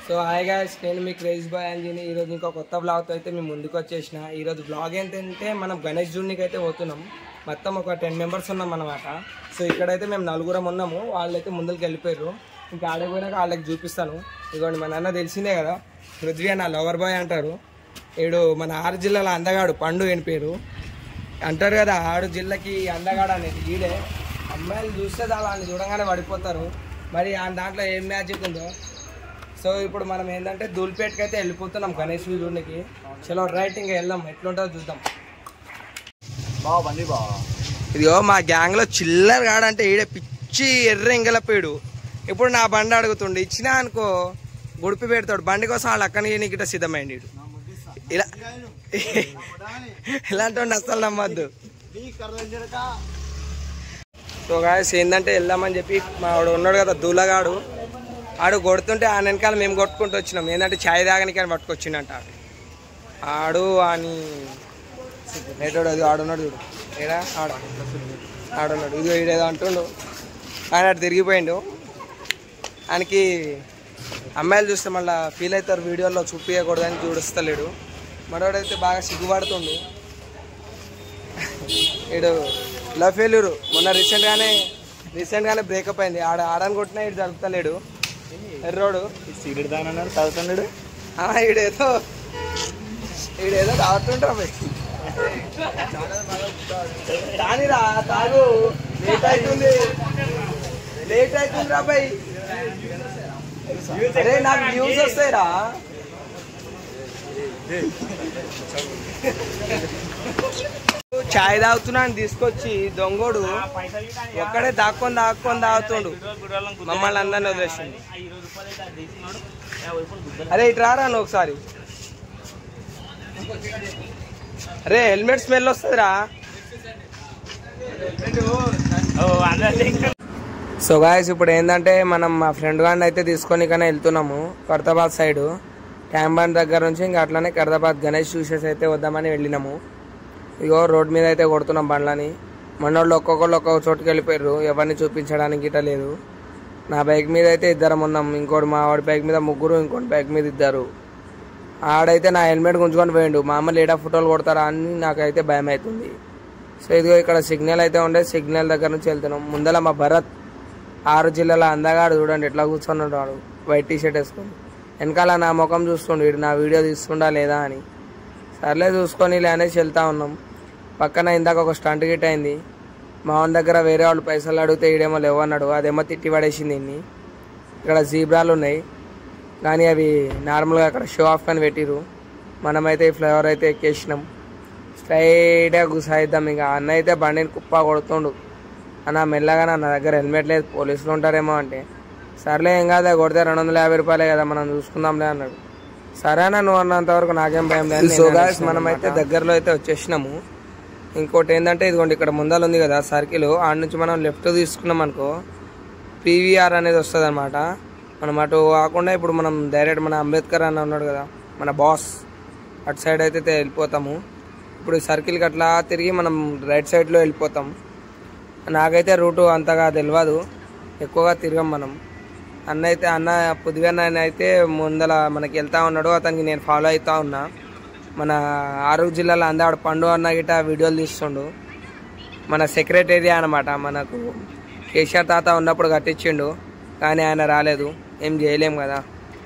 So hi guys నేను మీ craze bye అంజీని ఈరోజు ఇంకో కొత్త బ్లాగ్తో అయితే మేము ముందుకు వచ్చేసిన ఈరోజు బ్లాగ్ ఏంటంటే మనం గణేష్ జూన్కి అయితే పోతున్నాం మొత్తం ఒక టెన్ మెంబర్స్ ఉన్నాం అన్నమాట సో ఇక్కడైతే మేము నలుగురం ఉన్నాము వాళ్ళైతే ముందుకు వెళ్ళిపోయారు ఇంకా ఆడపోయినాక వాళ్ళకి చూపిస్తాను ఇదిగోండి మన అన్న తెలిసిందే కదా పృథ్వీ అన్న లవర్ బాయ్ అంటారు ఈడు మన ఆరు జిల్లాల అందగాడు పండు అని పేరు అంటారు కదా ఆడు జిల్లాకి అందగాడు అనేది ఈడే అమ్మాయిలు చూస్తే వాళ్ళని చూడగానే పడిపోతారు మరి ఆ దాంట్లో ఏం మ్యాజిక్ ఉందో సో ఇప్పుడు మనం ఏంటంటే దూల్పేటకి అయితే వెళ్ళిపోతున్నాం గణేష్ చూడడానికి చలో రైట్ ఇంకా వెళ్దాం ఎట్లుంటుందో చూద్దాం బావ బండి బావ ఇదిగో మా గ్యాంగ్లో చిల్లర కాడంటే ఈడే పిచ్చి ఎర్ర ఎంగలపోయాడు ఇప్పుడు నా బండి అడుగుతుండు ఇచ్చినా అనుకో గుడిపి పెడతాడు బండి కోసం వాళ్ళు అక్కడికి నీకు ఇట్లా సిద్ధమైంది ఈడు. ఇలా ఇలాంటి వాడిని అస్సలు నమ్మద్దు సో గాయస్ ఏంటంటే వెళ్దామని చెప్పి మా వాడు ఉన్నాడు కదా దూలగాడు ఆడు కొడుతుంటే ఆ వెనకాల మేము కొట్టుకుంటూ వచ్చినాం ఏంటంటే ఛాయ్ తాగనికి అని పట్టుకొచ్చిండంట ఆడు. ఆడు అని ఏటోడు అది ఆడున్నాడు చూడు ఏడా ఆడ ఆడున్నాడు ఇది ఈడేదో అంటుండు ఆయన అటు తిరిగిపోయిండు ఆయనకి అమ్మాయిలు చూస్తే మళ్ళీ ఫీల్ అవుతారు వీడియోలో చూపించకూడదని చూడిస్తలేడు మనోడైతే బాగా సిగ్గుపడుతుండు వీడు లవ్ ఫెయిల్యూర్ మొన్న రీసెంట్గానే రీసెంట్గానే బ్రేకప్ అయింది ఆడ ఆడని కొట్టినా ఇటు జరుపుతలేడు ఎర్రోడు సిగరెట్ దానన్నాడు తాగుతున్నాడు ఆ, ఈడేదో ఈడేదో తాగుతుంటారా భయ్ రానిరా తాగు లేట్ అవుతుంది లేట్ అవుతుంది రా భయ్ అరే నాకు న్యూస్ వస్తాయిరా చాయ్ తాగుతున్నాను తీసుకొచ్చి దొంగోడు ఒక్కడే దాక్కొని దాక్కొని తాగుతుండు మమ్మల్ని అందరిని వదిలేసిండు అరే ఇటు రారా నువ్వు ఒకసారి అరే హెల్మెట్ స్మెల్ వస్తుందిరా సో గాయస్ ఇప్పుడు ఏంటంటే మనం మా ఫ్రెండ్ గారిని అయితే తీసుకొని కానీ వెళ్తున్నాము కర్తాబాద్ సైడ్ ట్యాంబాన్ దగ్గర నుంచి ఇంకా అట్లానే కర్తాబాద్ గణేష్ చూసేసి అయితే వద్దామని వెళ్ళినాము ఇగో రోడ్ మీద అయితే కొడుతున్నాం బండ్లని మనోళ్ళు ఒక్కొక్కళ్ళు ఒక్కొక్క చోటుకి వెళ్ళిపోయారు ఎవరిని చూపించడానికి గిట్ట లేదు నా బైక్ మీద అయితే ఇద్దరం ఉన్నాం ఇంకోటి మా వాడి బైక్ మీద ముగ్గురు ఇంకోటి బైక్ మీద ఇద్దరు ఆడైతే నా హెల్మెట్ గుంజుకొని పోయిండు మా అమ్మ లేడా ఫోటోలు కొడతారా అని నాకైతే భయం అవుతుంది సో ఇదిగో ఇక్కడ సిగ్నల్ అయితే ఉండే సిగ్నల్ దగ్గర నుంచి వెళ్తున్నాం ముందల మా భరత్ ఆరు జిల్లాల అందగాడు చూడండి ఎట్లా కూర్చొన్నాడు వాడు వైట్ టీ షర్ట్ వేసుకొని వెనకాల నా ముఖం చూస్తుండు వీడు నా వీడియో తీస్తుండా లేదా అని సర్లే చూసుకొని అనేసి వెళ్తా ఉన్నాం పక్కన ఇందాక ఒక స్టంట్ గిట్ అయింది మా వాని దగ్గర వేరే వాళ్ళు పైసలు అడిగితే ఈడేమో లేవన్నాడు అదేమో తిట్టి పడేసింది ఇన్ని ఇక్కడ జీబ్రాలు ఉన్నాయి కానీ అవి నార్మల్గా అక్కడ షో ఆఫ్ అని పెట్టిరు మనమైతే ఈ ఫ్లైఓవర్ అయితే ఎక్కేసినాం స్ట్రైట్గా గుసాయిద్దాం ఇంకా అన్న అయితే బండిని కుప్ప కొడుతుండు అన్న మెల్లగా నా దగ్గర హెల్మెట్ లేదు పోలీసులు ఉంటారేమో అంటే సర్లే ఏం కాదా కొడితే రెండు వందల యాభై రూపాయలే కదా మనం చూసుకుందాంలే అన్నాడు సరేనా నువ్వు అన్నంత వరకు నాకేం భయం లేదు సో గాయస్ మనమైతే దగ్గరలో అయితే వచ్చేసినాము ఇంకోటి ఏంటంటే ఇదిగోండి ఇక్కడ ముందర ఉంది కదా సర్కిల్ ఆడ నుంచి మనం లెఫ్ట్ తీసుకున్నాం అనుకో పీవీఆర్ అనేది వస్తుంది అనమాట మనం అటు కాకుండా ఇప్పుడు మనం డైరెక్ట్ మన అంబేద్కర్ అన్న ఉన్నాడు కదా మన బాస్ అటు సైడ్ అయితే తే- వెళ్ళిపోతాము ఇప్పుడు ఈ సర్కిల్కి అట్లా తిరిగి మనం రైట్ సైడ్లో వెళ్ళిపోతాం నాకైతే రూటు అంతగా తెలియదు ఎక్కువగా తిరగం మనం అన్న అయితే అన్న పొద్దుగా అయితే ముందల మనకి వెళ్తా ఉన్నాడు అతనికి నేను ఫాలో అవుతా ఉన్నా మన ఆరు జిల్లాలో అందాడు పండు అన్న గిట్ట వీడియోలు తీస్తుండు మన సెక్రటేరియా అనమాట మనకు కేసీఆర్ తాత ఉన్నప్పుడు కట్టించిండు కానీ ఆయన రాలేదు ఏం చేయలేం కదా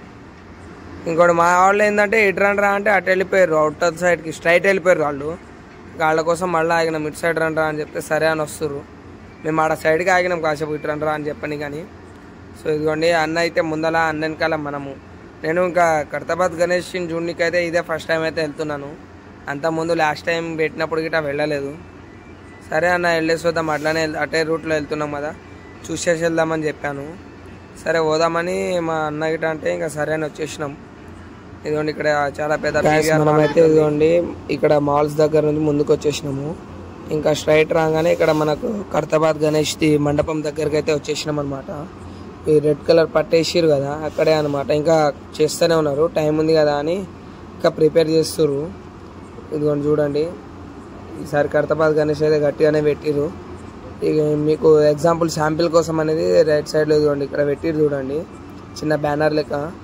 ఇంకోటి మా వాళ్ళు ఏంటంటే ఇటు రండి రా అంటే అటు వెళ్ళిపోయారు అవుటర్ సైడ్కి స్ట్రైట్ వెళ్ళిపోయారు వాళ్ళు వాళ్ళ కోసం మళ్ళీ ఆగినాం ఇటు సైడ్ రండి రా అని చెప్తే సరే అని వస్తుర్రు మేము ఆడ సైడ్కి ఆగినాం కాసేపు ఇటు రండి రా అని చెప్పని కానీ సో ఇదిగోండి అన్న అయితే ముందల అన్న వెనకాల మనము నేను ఇంకా కర్తాబాద్ గణేష్ జూన్కి అయితే ఇదే ఫస్ట్ టైం అయితే వెళ్తున్నాను అంత ముందు లాస్ట్ టైం పెట్టినప్పుడు గిట్ట వెళ్ళలేదు సరే అన్న వెళ్ళేసి వద్దాం అట్లానే వెళ్- అటే రూట్లో వెళ్తున్నాం కదా చూసేసి వెళ్దామని చెప్పాను సరే పోదామని మా అన్న గిట్ట అంటే ఇంకా సరే అని వచ్చేసినాం ఇదిగోండి ఇక్కడ చాలా పెద్ద మనం అయితే ఇదిగోండి ఇక్కడ మాల్స్ దగ్గర నుంచి ముందుకు వచ్చేసినాము ఇంకా స్ట్రైట్ రాగానే ఇక్కడ మనకు కర్తాబాద్ గణేష్ ది మండపం దగ్గరికి అయితే వచ్చేసినాం అనమాట ఈ రెడ్ కలర్ పట్టేసిరు కదా అక్కడే అనమాట ఇంకా చేస్తూనే ఉన్నారు టైం ఉంది కదా అని ఇంకా ప్రిపేర్ చేస్తుర్రు ఇదిగోండి చూడండి ఈసారి కర్తాబాద్ గణేష్ అయితే గట్టిగానే పెట్టిరు ఇక మీకు ఎగ్జాంపుల్ శాంపిల్ కోసం అనేది రైట్ సైడ్లో ఇదిగోండి ఇక్కడ పెట్టిరు చూడండి చిన్న బ్యానర్ లెక్క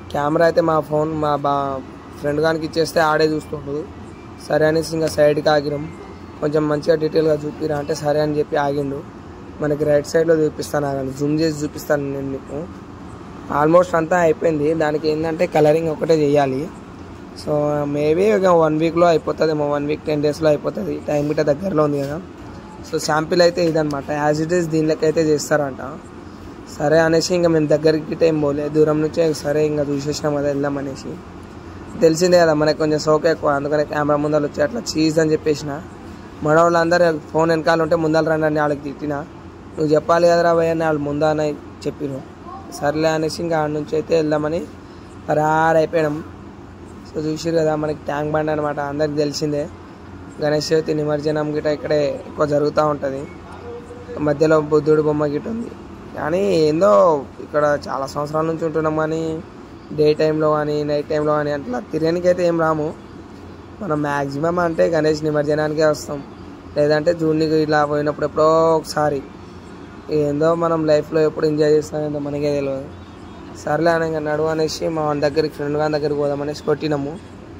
కెమెరా అయితే మా ఫోన్ మా బా ఫ్రెండ్ గానికి ఇచ్చేస్తే ఆడే చూస్తుండు సరే అనేసి ఇంకా సైడ్కి ఆగినాం కొంచెం మంచిగా డీటెయిల్గా చూపిరా అంటే సరే అని చెప్పి ఆగిండు మనకి రైట్ సైడ్లో చూపిస్తాను ఆగండి జూమ్ చేసి చూపిస్తాను నేను మీకు ఆల్మోస్ట్ అంతా అయిపోయింది దానికి ఏంటంటే కలరింగ్ ఒకటే చేయాలి సో మేబీ ఒక వన్ వీక్లో అయిపోతుందేమో వన్ వీక్ టెన్ డేస్లో అయిపోతుంది టైం గిట్ట దగ్గరలో ఉంది కదా సో శాంపిల్ అయితే ఇదనమాట యాజ్ ఇట్ ఈస్ దీనిలోకి అయితే చేస్తారంట సరే అనేసి ఇంకా మేము దగ్గరికి టైం పోలే దూరం నుంచే సరే ఇంకా చూసేసినాం కదా వెళ్దాం అనేసి తెలిసిందే కదా మనకి కొంచెం సోక ఎక్కువ అందుకనే కెమెరా ముందర వచ్చి అట్లా చీజ్ అని చెప్పేసిన మన వాళ్ళందరూ ఫోన్ వెనకాల ఉంటే ముందర రండి అని వాళ్ళకి తిట్టిన నువ్వు చెప్పాలి కదరా భయ్య అని వాళ్ళు ముందా అని చెప్పిను సర్లే అనేసి ఇంకా ఆడ నుంచి అయితే వెళ్దామని రారు అయిపోయినాం సో చూసిరు కదా మనకి ట్యాంక్ బండ్ అనమాట అందరికి తెలిసిందే గణేష్ చవితి నిమజ్జనం గిట ఇక్కడే ఎక్కువ జరుగుతూ ఉంటుంది మధ్యలో బుద్ధుడు బొమ్మ గిట ఉంది కానీ ఏందో ఇక్కడ చాలా సంవత్సరాల నుంచి ఉంటున్నాం కానీ డే టైంలో కానీ నైట్ టైంలో కానీ అట్లా తిరగనికి అయితే ఏం రాము మనం మ్యాక్సిమం అంటే గణేష్ నిమజ్జనానికే వస్తాం లేదంటే జూన్కి ఇలా పోయినప్పుడు ఎప్పుడో ఒకసారి ఏందో మనం లైఫ్లో ఎప్పుడు ఎంజాయ్ చేస్తామేందో మనకే తెలియదు సర్లే అని ఇంకా నడువు అనేసి మా వాని దగ్గరికి ఫ్రెండ్ గాని దగ్గరికి పోదామనేసి కొట్టినాము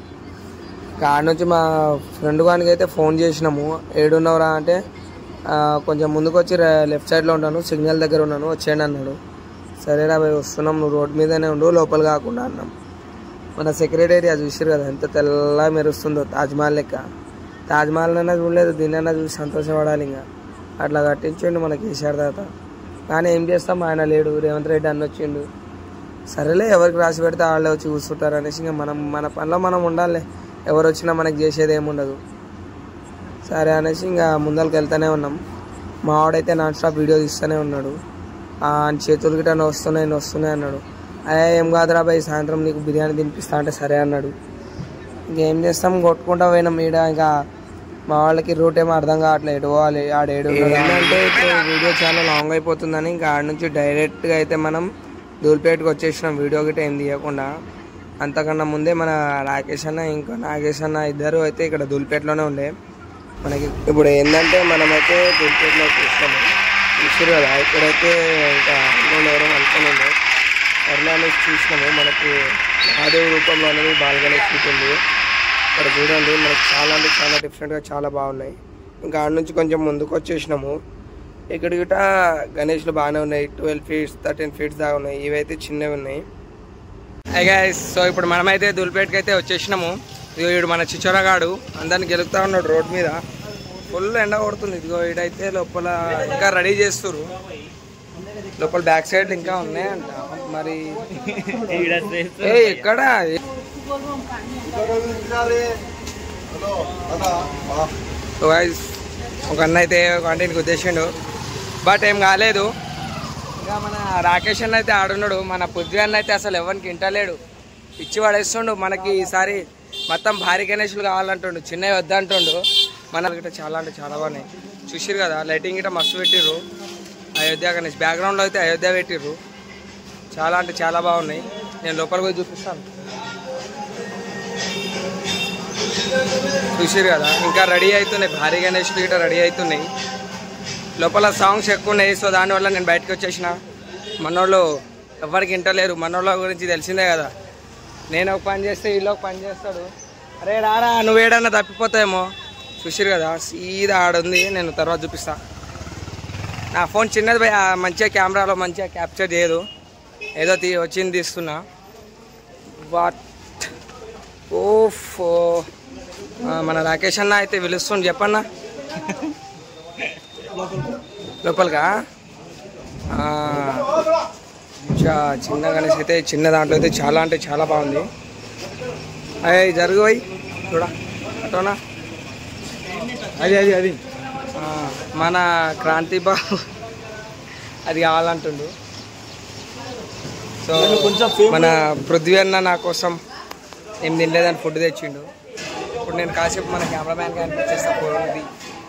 కాడ నుంచి మా ఫ్రెండ్ గానికి అయితే ఫోన్ చేసినాము ఏడున్నవరా అంటే "ఆ, కొంచెం ముందుకు వచ్చి లెఫ్ట్ సైడ్లో ఉంటాను సిగ్నల్ దగ్గర ఉన్నాను వచ్చేయండి అన్నాడు సరేరా భయ్ వస్తున్నాం నువ్వు రోడ్ మీదనే ఉండు లోపల కాకుండా అన్నాం మన సెక్రటేరియా చూసిరు కదా ఎంత తెల్ల మెరుస్తుందో తాజ్మహల్ లెక్క తాజ్మహల్ అయినా చూడలేదు దీన్నైనా చూసి సంతోషపడాలి ఇంకా అట్లా కట్టించిండు మన కేసీఆర్ తాత కానీ ఏం చేస్తాం ఆయన లేడు రేవంత్ రెడ్డి అన్న వచ్చిండు సరేలే ఎవరికి రాసి పెడితే వాళ్ళే వచ్చి కూర్చుంటారు అనేసి ఇంకా మనం మన పనిలో మనం ఉండాలి ఎవరు వచ్చినా మనకి చేసేది ఏముండదు సరే అనేసి ఇంకా ముందరికి వెళ్తూనే ఉన్నాం మా వాడైతే నాన్ స్టాప్ వీడియో తీస్తూనే ఉన్నాడు ఆ ఆయన చేతులు గిట్ట వస్తున్నాయి వస్తున్నాయి అన్నాడు అయ్యా ఏం కాదురా బాయ్ సాయంత్రం నీకు బిర్యానీ తినిపిస్తా అంటే సరే అన్నాడు ఇంకేం చేస్తాం కొట్టుకుంటా పోయినాం ఈడ ఇంకా మా వాళ్ళకి రూట్ ఏమో అర్థం కావట్లేదు ఎటు పోవాలి ఆడ ఏడు అంటే ఇప్పుడు వీడియో చాలా లాంగ్ అయిపోతుందని ఇంకా ఆడ నుంచి డైరెక్ట్గా అయితే మనం ధూల్పేటకి వచ్చేసినాం వీడియో గిట్ట ఏం తీయకుండా అంతకన్నా ముందే మన రాకేష్ అన్న ఇంకా నాగేష్ అన్న ఇద్దరు అయితే ఇక్కడ ధూల్పేటలోనే ఉండే మనకి ఇప్పుడు ఏంటంటే మనమైతే ధూల్పేటలో చూస్తాము చూసారు కదా ఇక్కడైతే ఇంకా అందులో ఎవరో అనుకుని ఉండే సర్లే అనేసి చూసినాము మనకి మహాదేవి రూపంలో అనేది బాల్గణేష్ ఉంటుంది ఇక్కడ చూడండి మనకి చాలా అంటే చాలా డిఫరెంట్గా చాలా బాగున్నాయి ఇంకా ఆడ నుంచి కొంచెం ముందుకు వచ్చేసినాము ఇక్కడ గిట గణేష్లు బాగానే ఉన్నాయి ట్వెల్వ్ ఫీట్స్ థర్టీన్ ఫీట్స్ దాకా ఉన్నాయి ఇవైతే చిన్నవి ఉన్నాయి గైస్ సో ఇప్పుడు మనమైతే దుల్పేటకి అయితే వచ్చేసినాము ఇదిగో ఈడు మన చిచ్చోరగాడు అందరిని గెలుపుతా ఉన్నాడు రోడ్ మీద ఫుల్ ఎండ కొడుతుంది ఇదిగో ఈడైతే లోపల ఇంకా రెడీ చేస్తురు లోపల బ్యాక్ సైడ్ ఇంకా ఉన్నాయంట మరి ఏ ఎక్కడ సో guys, ఒక అన్న అయితే కంటిన్యూకి ఉద్దేశిండు బట్ ఏం కాలేదు ఇంకా మన రాకేష్ అన్న అయితే ఆడున్నాడు మన పృథ్వీ అన్న అయితే అసలు ఎవరికి ఇంటలేడు ఇచ్చి పడేస్తుండు మనకి ఈసారి మొత్తం భారీ గణేషులు కావాలంటుండు చిన్నవి వద్దంటుండు మన గిట్ట చాలా అంటే చాలా బాగున్నాయి చూసిరు కదా లైటింగ్ గిట్ట మస్తు పెట్టిర్రు అయోధ్య గణేష్ బ్యాక్గ్రౌండ్లో అయితే అయోధ్య పెట్టిర్రు చాలా అంటే చాలా బాగున్నాయి నేను లోపలికి పోయి చూపిస్తాను చూసిరు కదా ఇంకా రెడీ అవుతున్నాయి భారీ గణేష్ గిట్ట రెడీ అవుతున్నాయి లోపల సాంగ్స్ ఎక్కువ ఉన్నాయి సో దానివల్ల నేను బయటకు వచ్చేసిన మనోళ్ళు ఎవరికి ఇంటలేరు మనోళ్ళ గురించి తెలిసిందే కదా నేను ఒక పని చేస్తే వీళ్ళు ఒక పని చేస్తాడు అరే రారా నువ్వేడన్నా తప్పిపోతాయేమో చూసిరు కదా సీదా ఆడుంది నేను తర్వాత చూపిస్తా నా ఫోన్ చిన్నది భయ మంచిగా కెమెరాలో మంచిగా క్యాప్చర్ చేయదు ఏదో తీ వచ్చింది తీస్తున్నా బట్ ఓఫ్ మన రాకేష్ అన్న అయితే పిలుస్తుండు చెప్పన్నా లోపలిగా ఆ, చా చిన్న గణేష్ అయితే చిన్న దాంట్లో అయితే చాలా అంటే చాలా బాగుంది అయ్యి జరుగు పోయి చూడా అటోనా అది అది అది ఆ, మన క్రాంతి బాబు అది కావాలంటుండు సో కొంచెం fame మన పృథ్వీ అన్న నా కోసం ఏం తినలేదని ఫుడ్ తెచ్చిండు ఇప్పుడు నేను కాసేపు మన కెమెరామ్యాన్ గారికి ఇచ్చేస్తా ఫోన్ది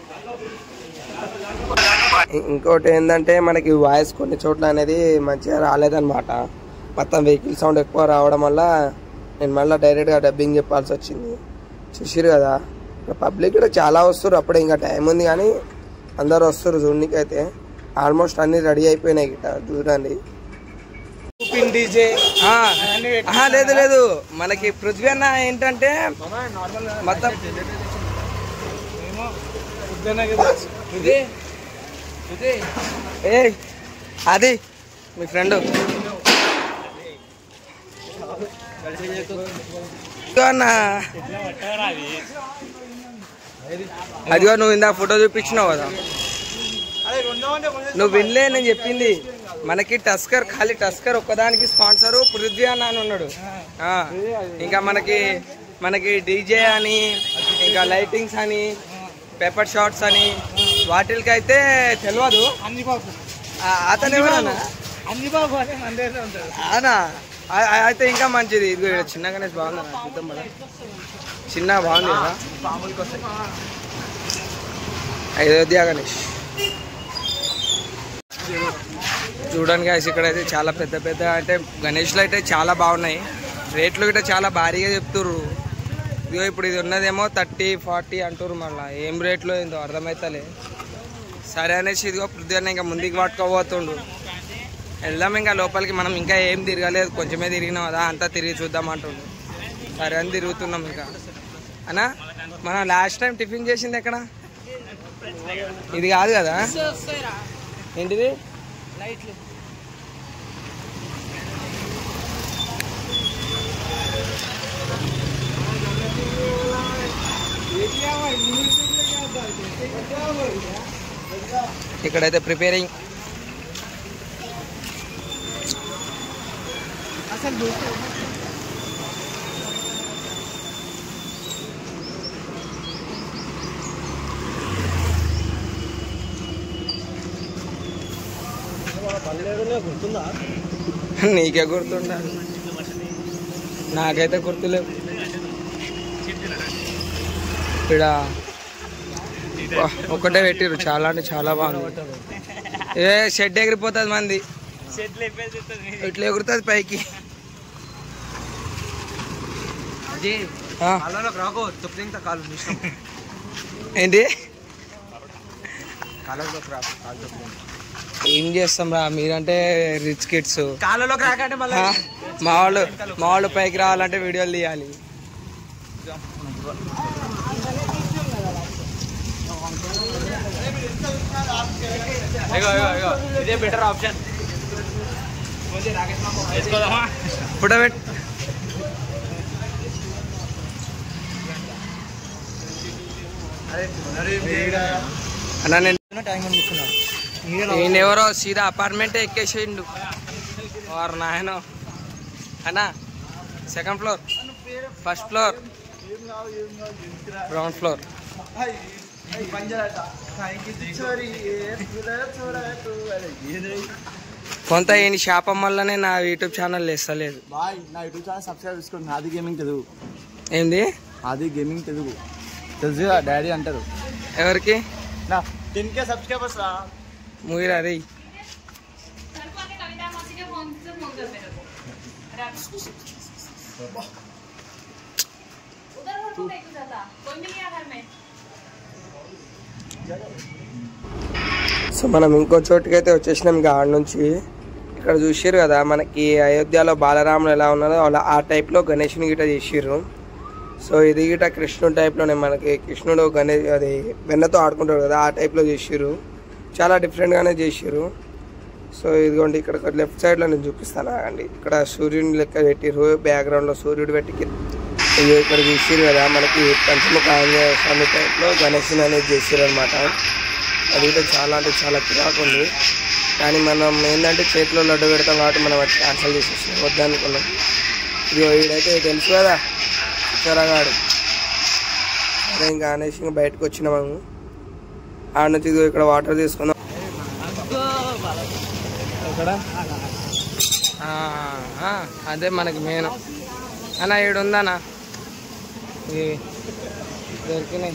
ఇంకోటి ఏంటంటే మనకి వాయిస్ కొన్ని చోట్ల అనేది మంచిగా రాలేదన్నమాట మొత్తం వెహికల్ సౌండ్ ఎక్కువ రావడం వల్ల నేను మళ్ళీ డైరెక్ట్గా డబ్బింగ్ చెప్పాల్సి వచ్చింది చూసిరు కదా పబ్లిక్ కూడా చాలా వస్తారు అప్పుడే ఇంకా టైం ఉంది కానీ అందరు వస్తారు చూడడానికి అయితే ఆల్మోస్ట్ అన్ని రెడీ అయిపోయినాయి గిట్ట చూడండి స్పిన్ డీజే ఆ, అవన్నీ పెట్టి- ఆహా, లేదు లేదు మనకి పృథ్వీ అన్న ఏంటంటే మొత్తం ఏమో పొద్దున్నకే తెలుసు. ఏ అది మీ ఫ్రెండ్ అన్న అదిగో నువ్వు ఇందాక ఫోటో చూపించినావు కదా అదే రెండో అంటే కొంచెం నువ్వు వినలే నేను చెప్పింది మనకి టస్కర్ ఖాళీ టస్కర్ ఒక్కదానికి స్పాన్సర్ పృథ్వీ అన్న అని ఉన్నాడు ఆ, ఇంకా మనకి మనకి డీజే అని ఇంకా లైటింగ్స్ అని పేపర్ షాట్స్ అని వాటికి అయితే తెలియదు అన్ని బాబు ఆ, అతను ఎవరన్నా అన్ని బాబు అని మన దగ్గర ఉంటాడు అవునా ఆ- ఆ- అయితే ఇంకా మంచిది ఇదిగో ఈడ చిన్న గణేష్ బాగుంది అన్న, చూద్దాం మనం చిన్న బాగుంది కదా పాములకి వస్తాయి అయోధ్య గణేష్ చూడండి గాయస్ ఇక్కడ అయితే చాలా పెద్ద పెద్ద అంటే గణేష్లు అయితే చాలా బాగున్నాయి రేట్లు కూడా చాలా భారీగా చెప్తుర్రు ఇదిగో ఇప్పుడు ఇది ఉన్నదేమో థర్టీ ఫార్టీ అంటుర్రు మళ్ళీ ఏం రేట్లో ఏందో అర్థమవుతలే సరే అనేసి ఇదిగో పృథ్వీ అన్న ఇంకా ముందుకు పట్టుకోబోతుండు వెళ్దాం ఇంకా లోపలికి మనం ఇంకా ఏం తిరగలేదు కొంచెమే తిరిగినాం కదా అంతా తిరిగి చూద్దాం అంటుండు సరే అని తిరుగుతున్నాం ఇంకా అన్నా మనం లాస్ట్ టైం టిఫిన్ చేసింది ఎక్కడ ఇది కాదు కదా ఏంటిది ఇక్కడైతే ప్రిపేరింగ్ గుర్తుందా నీకే గుర్తుండా నాకైతే గుర్తులేవు ఇక్కడ వా, ఒకటే పెట్టిర్రు చాలా అంటే చాలా బాగుంది ఏ షెడ్ ఎగిరిపోతుంది మంది చెట్లు ఎప్పేసి ఇట్లా ఎగురుతుంది పైకి ఆ, కాలంలోకి రాకో తొప్పి ఇంకా కాలు ఇష్టం ఏంటి కాలంలోకి రాకు కాలు తొప్పి ఏం చేస్తాం రా మీరంటే రిచ్ కిడ్స్ కాలంలోకి రాకంటే మళ్ళీ మా వాళ్ళు మా వాళ్ళు పైకి రావాలంటే వీడియోలు తీయాలి ఇగో ఇగో ఇగో ఇదే బెటర్ ఆప్షన్ ఫోటో పెట్ అన్న నేను టైం అనుకున్నాడు ఈయనెవరో సీదా అపార్ట్మెంట్ ఎక్కేసిండు వారు నాయన అన్నా second floor first floor ground floor కొంత ఈయన శాపం వల్లనే నా యూట్యూబ్ ఛానల్ వేస్తలేదు బాయ్ నా యూట్యూబ్ ఛానల్ సబ్స్క్రైబ్ చేసుకోండి ఆది గేమింగ్ తెలుగు ఏంది ఆది గేమింగ్ తెలుగు తెలుసు కదా డాడీ అంటారు ఎవరికి నా టెన్ కే సబ్స్క్రైబర్స్ రా ముగిరా అది सर को आके कविता मौसी के फोन से फोन कर मेरे को उधर घर को लेके जाता कोई भी नहीं है घर में సో మనం ఇంకో చోటుకి అయితే వచ్చేసినాం ఇంకా ఆడ నుంచి ఇక్కడ చూసారు కదా మనకి అయోధ్యలో బాలరాములు ఎలా ఉన్నారో అలా ఆ టైప్లో గణేషుని గిట చేసిర్రు సో ఇది గిట కృష్ణుడు టైప్లోనే మనకి కృష్ణుడు గణేష్ అది వెన్నతో ఆడుకుంటాడు కదా ఆ టైప్లో చేసిర్రు చాలా డిఫరెంట్గానే చేసిర్రు సో ఇదిగోండి ఇక్కడ లెఫ్ట్ సైడ్లో నేను చూపిస్తాను ఆగండి ఇక్కడ సూర్యుని లెక్క పెట్టిర్రు బ్యాక్గ్రౌండ్లో సూర్యుడు పెట్టి ఇది ఇక్కడ చూసిర్రు కదా మనకి పంచముఖ ఆంజనేయ స్వామి టైప్లో గణేషుని అనేది చేసిర్రు అనమాట అది కూడా చాలా అంటే చాలా కిరాకు ఉంది కానీ మనం ఏంటంటే చేతిలో లడ్డు పెడతాం కాబట్టి మనం అది క్యాన్సల్ చేసేసాం వద్దనుకున్నాం ఇది వీడైతే తెలుసు కదా చిచ్చరగాడు అదే ఇంకా అనేసి ఇంకా బయటకు వచ్చినాము ఆడ నుంచి ఇదిగో ఇక్కడ వాటర్ తీసుకుందాం ఇక్కడ ఆ, ఆ, అదే మనకి మెయిన్ అన్న ఈడు ఉందన్నా ఇది దొరికినాయి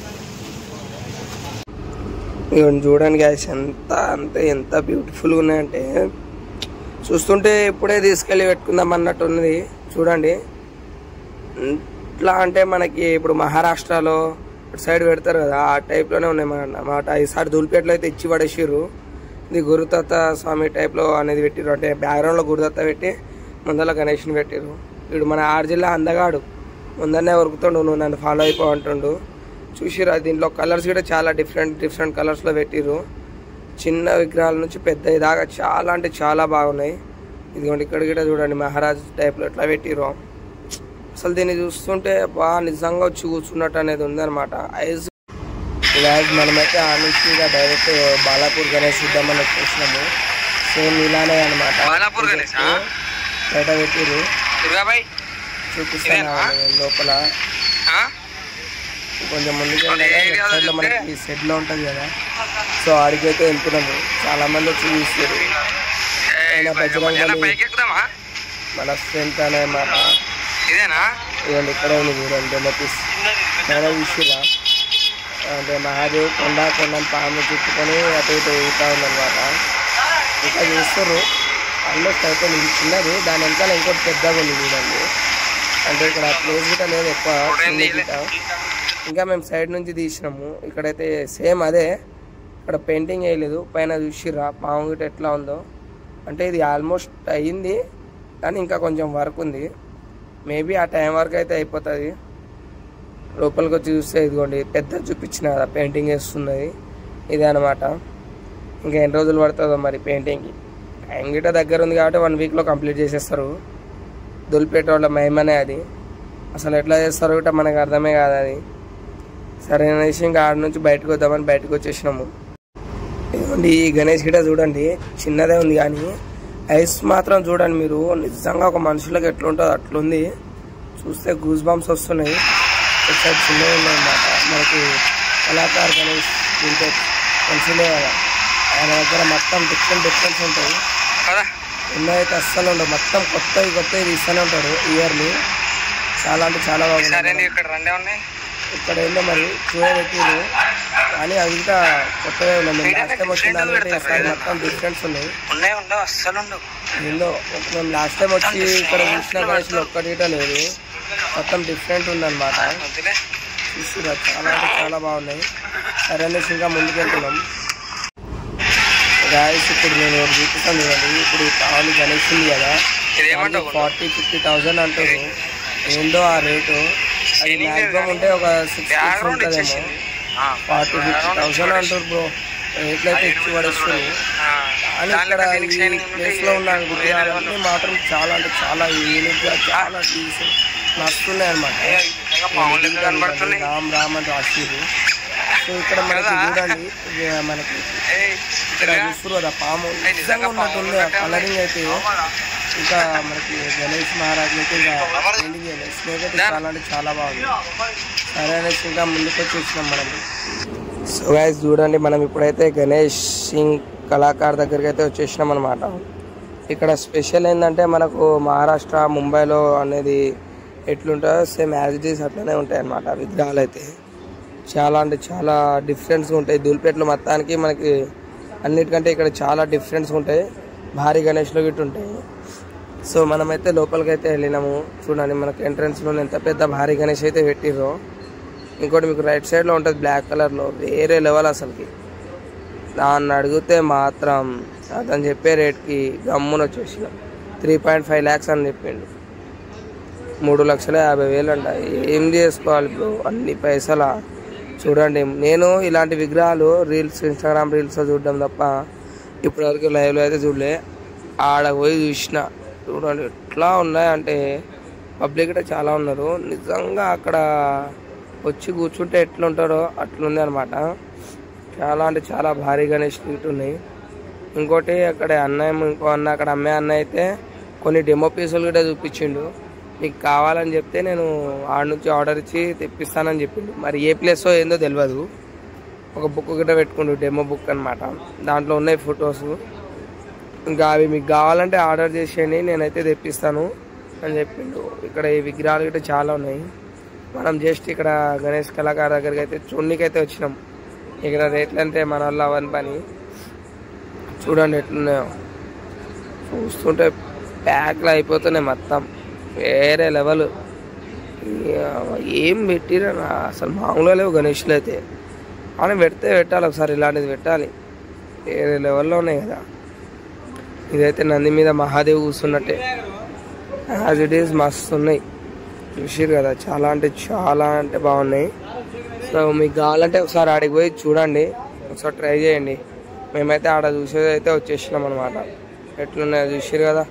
ఇవన్నీ చూడండి గాయస్ ఎంత అంటే ఎంత బ్యూటిఫుల్గా ఉన్నాయంటే చూస్తుంటే ఇప్పుడే తీసుకెళ్ళి పెట్టుకుందాం అన్నట్టు ఉన్నది చూడండి ఇట్లా అంటే మనకి ఇప్పుడు మహారాష్ట్రలో ఇటు సైడ్ పెడతారు కదా ఆ టైప్లోనే ఉన్నాయి మన అన్నమాట ఈసారి ధూల్పేటలో అయితే ఇచ్చి పడేసిర్రు ఇది గురుదత్త స్వామి టైప్లో అనేది పెట్టిర్రు అంటే బ్యాక్గ్రౌండ్లో గురుదత్త పెట్టి ముందర గణేష్ని పెట్టిరు వీడు మన ఆరు జిల్లా అందగాడు ముందరనే ఉరుకుతుండు నువ్వు నన్ను ఫాలో అయిపో అంటుండు చూసిరా దీంట్లో కలర్స్ కూడా చాలా డిఫరెంట్ డిఫరెంట్ కలర్స్లో పెట్టిరు చిన్న విగ్రహాల నుంచి పెద్ద దాకా చాలా అంటే చాలా బాగున్నాయి ఇదిగోండి ఇక్కడ కూడా చూడండి మహారాజ్ టైప్లో ఎట్లా పెట్టిరు అసలు దీన్ని చూస్తుంటే బాగా నిజంగా వచ్చి కూర్చున్నట్టు అనేది ఉందన్నమాట ఐజ్ గాయస్ మనమైతే ఆ నుంచి ఇక డైరెక్ట్ బాలాపూర్ గణేష్ చూద్దామని వచ్చేసినాము సేమ్ ఇలానే అనమాట బాలాపూర్ గణేష్ ఆ? బయట పెట్టిరు దుర్గాబాయ్ చూపిస్తాను ఇదేనా? లోపల ఆ? కొంచెం ముందుకు మన ఏరియాలో సైడ్ లో చూస్తే- మనకి షెడ్ లో ఉంటది కదా సో ఆడికైతే వెళ్తున్నాము చాలా మంది వచ్చి చూస్తారు ఏయ్, అయినా బజరంగ ఎలా బలి. పైకి ఎక్కుదామా మన స్ట్రెంత్ అనే మాట ఇదేనా ఇవ్వండి ఇక్కడే ఉంది చూడండి డెమో పీస్ చాలా విషయలా అంటే మహాదేవ్ కొండ కొండని పాము చుట్టుకొని అటు ఇటు ఊగుతా ఉందన్నమాట ఇంకా చూస్తారు ఆల్మోస్ట్ అయితే ఇది చిన్నది దాని వెనకాల ఇంకోటి పెద్దగా ఉంది చూడండి అంటే ఇక్కడ ప్లేస్ గిట్ట లేదు ఎక్కువ చిన్న గిట్ట ఇంకా మేము సైడ్ నుంచి తీసినాము ఇక్కడైతే సేమ్ అదే ఇక్కడ పెయింటింగ్ వేయలేదు పైన చూసిర్రా పాము గిట్ట ఎట్లా ఉందో అంటే ఇది ఆల్మోస్ట్ అయ్యింది కానీ ఇంకా కొంచెం వర్క్ ఉంది మేబీ ఆ టైం వరకు అయితే అయిపోతుంది లోపలికి వచ్చి చూస్తే ఇదిగోండి పెద్ద చూపించిన కదా పెయింటింగ్ వేస్తున్నది ఇదే అనమాట ఇంకా ఎన్ని రోజులు పడుతుందో మరి పెయింటింగ్కి టైం గిట్ట దగ్గర ఉంది కాబట్టి వన్ వీక్లో కంప్లీట్ చేసేస్తారు దులిపేట వాళ్ళ మహిమనే అది అసలు ఎట్లా చేస్తారో గిట్ట మనకు అర్థమే కాదు అది సరే అనేసి ఇంకా ఆడ నుంచి బయటకు వద్దామని బయటకు వచ్చేసినాము ఇదిగోండి ఈ గణేష్ గిట చూడండి చిన్నదే ఉంది కానీ ఐస్ మాత్రం చూడండి మీరు నిజంగా ఒక మనుషులకు ఎట్లుంటుందో అట్లుంది చూస్తే గూస్ బాంబ్స్ వస్తున్నాయి ఒకసారి చిన్నగా ఉన్నాయన్నమాట మనకి కళాకార్ గణేష్ దీంతో తెలిసిందే కదా ఆయన దగ్గర మొత్తం డిఫరెంట్ డిఫరెన్స్ ఉంటాయి కదా ఉన్నాయితే అస్సలు ఉండవు మొత్తం కొత్తవి కొత్తవి తీస్తూనే ఉంటాడు ఇయర్లీ చాలా అంటే చాలా సరే బాగుంది నీకు ఇక్కడ రెండే ఉన్నాయి ఇక్కడ ఏందో మరి చూడబెట్టిరు కానీ అవి ఇంకా కొత్తగా ఉన్నాయి మేము లాస్ట్ టైం వచ్చిన దానికంటే ఈసారి మొత్తం డిఫరెన్స్ ఉన్నాయి ఉన్నాయి ఉండవు అస్సలు ఉండవు ఏందో మేము లాస్ట్ టైం వచ్చి ఇక్కడ చూసిన గణేష్లో ఒక్కటిట లేదు మొత్తం డిఫరెంట్ ఉందన్నమాట వద్దులే చూసిరా చాలా అంటే చాలా బాగున్నాయి సరే అనేసి ఇంకా ముందుకు వెళ్తున్నాం గాయస్ ఇప్పుడు నేను ఒకటి చూపిస్తాను చూడండి ఇప్పుడు కావాలి గణేష్ ఉంది కదా ఇదేమంటావు ఫార్టీ ఫిఫ్టీ థౌజండ్ అంటారు ఏందో ఆ రేటు అది మ్యాక్సిమం ఉంటే ఒక సిక్స్ బ్యాక్గ్రౌండ్ ఉంటుందేమో ఇచ్చేసింది ఆ, ఫార్టీ ఫిఫ్టీ background థౌసండ్ ఇచ్చి అంటారు బ్రో రేట్లయితే ఇచ్చి పడేస్తారు ఆ, కానీ దాంట్లో ఇక్కడ దీనికి ఈ shining ఉంది, ప్లేస్ లో ఉన్న వేరే విగ్రహాలన్నీ level. మాత్రం చాలా అంటే చాలా యూనిక్ గా చాలా తీసి నస్తున్నాయి అనమాట ఏ, నిజంగా పాములు లెక్క కనబడుతున్నాయి రామ్ రామ్ అని రాసిరు సో ఇక్కడ మనకి కదా? చూడండి ఇది మనకి ఏయ్, ఇక్కడ ఇదిగా. చూస్తారు కదా పాము ఏయ్, నిజంగా నిజంగా ఉన్నట్టుంది ఆ పాములు కలరింగ్ అయితే అవునా? ఇంకా మనకి గణేష్ మహారాజ్ అయితే ఇంకా పెయింటింగ్ చేయలేదు స్నేక్ అయితే చాలా అంటే చాలా బాగుంది సరే అనేసి ఇంకా ముందుకు వచ్చేసినాం మనం సో గైస్ చూడండి మనం ఇప్పుడైతే గణేష్ సింగ్ కళాకార్ దగ్గరికి అయితే వచ్చేసినాం అనమాట ఇక్కడ స్పెషల్ ఏంటంటే మనకు మహారాష్ట్ర ముంబైలో అనేది ఎట్లుంటుందో సేమ్ యాజ్ ఇట్ ఈస్ అట్లనే ఉంటాయి అన్నమాట విగ్రహాలు అయితే చాలా అంటే చాలా డిఫరెన్స్ ఉంటాయి దూల్పేటలో మొత్తానికి మనకి అన్నిటికంటే ఇక్కడ చాలా డిఫరెన్స్ ఉంటాయి భారీ గణేష్లో గిట్ట ఉంటాయి సో మనమైతే లోపలికి అయితే వెళ్ళినాము చూడండి మనకి ఎంట్రన్స్లో ఎంత పెద్ద భారీ గణేష్ అయితే పెట్టిర్రో ఇంకోటి మీకు రైట్ సైడ్లో ఉంటుంది బ్లాక్ కలర్లో వేరే లెవెల్ అసలుకి దాన్ని అడిగితే మాత్రం అతను చెప్పే రేట్కి గమ్మున వచ్చేసిన త్రీ పాయింట్ ఫైవ్ ల్యాక్స్ అని చెప్పిండు మూడు లక్షల యాభై వేలు అంట ఏం చేసుకోవాలి బ్రో అన్ని పైసలా చూడండి నేను ఇలాంటి విగ్రహాలు రీల్స్ ఇన్స్టాగ్రామ్ రీల్స్ చూడడం తప్ప ఇప్పటివరకు లైవ్లో అయితే చూడలే ఆడ పోయి చూసిన చూడండి ఎట్లా ఉన్నాయంటే పబ్లిక్ అయితే చాలా ఉన్నారు నిజంగా అక్కడ వచ్చి కూర్చుంటే ఎట్లుంటారో అట్లుంది అనమాట చాలా అంటే చాలా భారీ గణేష్ ఇటు ఉన్నాయి ఇంకోటి అక్కడ అన్నయ్య ఇంకో అన్న అక్కడ అమ్మే అన్న అయితే కొన్ని డెమో పీసులు కూడా చూపించిండు నీకు కావాలని చెప్తే నేను ఆడ నుంచి ఆర్డర్ ఇచ్చి తెప్పిస్తానని చెప్పిండు మరి ఏ ప్లేసో ఏందో తెలియదు ఒక బుక్ గిట్ట పెట్టుకుండు డెమో బుక్ అన్నమాట దాంట్లో ఉన్నాయి ఫొటోస్ ఇంకా అవి మీకు కావాలంటే ఆర్డర్ చేసేయండి నేనైతే తెప్పిస్తాను అని చెప్పిండు ఇక్కడ ఈ విగ్రహాలు గిట్ట చాలా ఉన్నాయి మనం జస్ట్ ఇక్కడ గణేష్ కళాకారు దగ్గరికి అయితే చూడనీకైతే వచ్చినాం ఇక్కడ రేట్లు అంటే మన వల్ల అవని పని చూడండి ఎట్లున్నాయో చూస్తుంటే ప్యాక్లు అయిపోతున్నాయి మొత్తం వేరే లెవెల్ ఏం పెట్టిరా అసలు మామూలుగా లేవు గణేష్లు అయితే కానీ పెడితే పెట్టాలి ఒకసారి ఇలాంటిది పెట్టాలి వేరే లెవెల్లో ఉన్నాయి కదా ఇదైతే నంది మీద మహాదేవ్ కూర్చున్నట్టే యాజ్ ఇట్ ఈస్ మస్తు ఉన్నాయి చూసారు కదా చాలా అంటే చాలా అంటే బాగున్నాయి సో మీకు కావాలంటే ఒకసారి ఆడికి పోయి చూడండి ఒకసారి ట్రై చేయండి మేమైతే ఆడ చూసేది అయితే వచ్చేసినాం అనమాట ఎట్లున్నాయో చూసారు కదా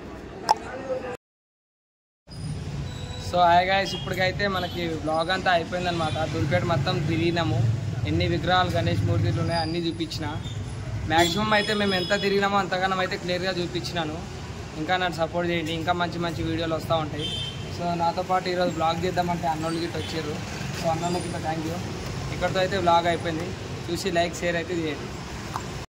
సో హాయ్ గాయస్ ఇప్పటికైతే మనకి బ్లాగ్ అంతా అయిపోయిందనమాట దుర్పేట మొత్తం తిరిగినాము ఎన్ని విగ్రహాలు గణేష్ మూర్తిలు ఉన్నాయో అన్నీ చూపించిన మ్యాక్సిమం అయితే మేము ఎంత తిరిగినామో అంతగానం అయితే క్లియర్గా చూపించినాను ఇంకా నన్ను సపోర్ట్ చేయండి ఇంకా మంచి మంచి వీడియోలు వస్తూ ఉంటాయి సో నాతో పాటు ఈరోజు బ్లాగ్ చేద్దామంటే అన్నోళ్ళు గిట్ట వచ్చారు సో అన్నోళ్ళకి థ్యాంక్ యూ ఇక్కడితో అయితే బ్లాగ్ అయిపోయింది చూసి లైక్ షేర్ అయితే చేయండి